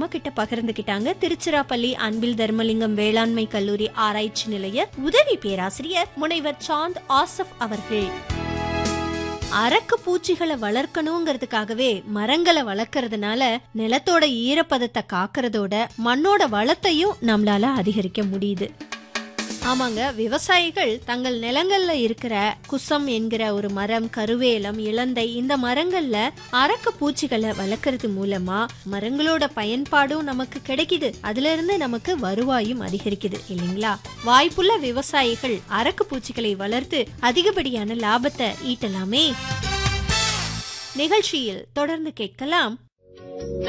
நம்ம கிட்ட பகிர்ந்துகிட்டாங்க திருச்சிராப்பள்ளி அன்பில் தர்மலிங்கம் வேளாண்மை கல்லூரி ஆராய்ச்சி நிலைய உதவி பேராசிரியர் முனைவர் சாந்த் ஆசப் அவர்கள் அரக்கு பூச்சிகளை வளர்க்கணுங்கிறதுக்காகவே மரங்களை வளர்க்கறதுனால நிலத்தோட ஈரப்பதத்தை காக்கறதோட மண்ணோட வளத்தையும் நம்மளால அதிகரிக்க முடியுது ஆமாங்க விவசாயிகள் தங்கள் நிலங்கள்ல இருக்கிற குசம் என்கிற ஒரு மரம் கருவேலம் இலந்தை இந்த மரங்கள்ல அரக்க பூச்சிகளை வளர்க்கறது மூலமா மரங்களோட பயன்பாடும் நமக்கு கிடைக்குது அதுல இருந்து நமக்கு வருவாயும் அதிகரிக்குது இல்லைங்களா வாய்ப்புள்ள விவசாயிகள் அரக்கு பூச்சிகளை வளர்த்து அதிகப்படியான லாபத்தை ஈட்டலாமே நிகழ்ச்சியில் தொடர்ந்து கேட்கலாம்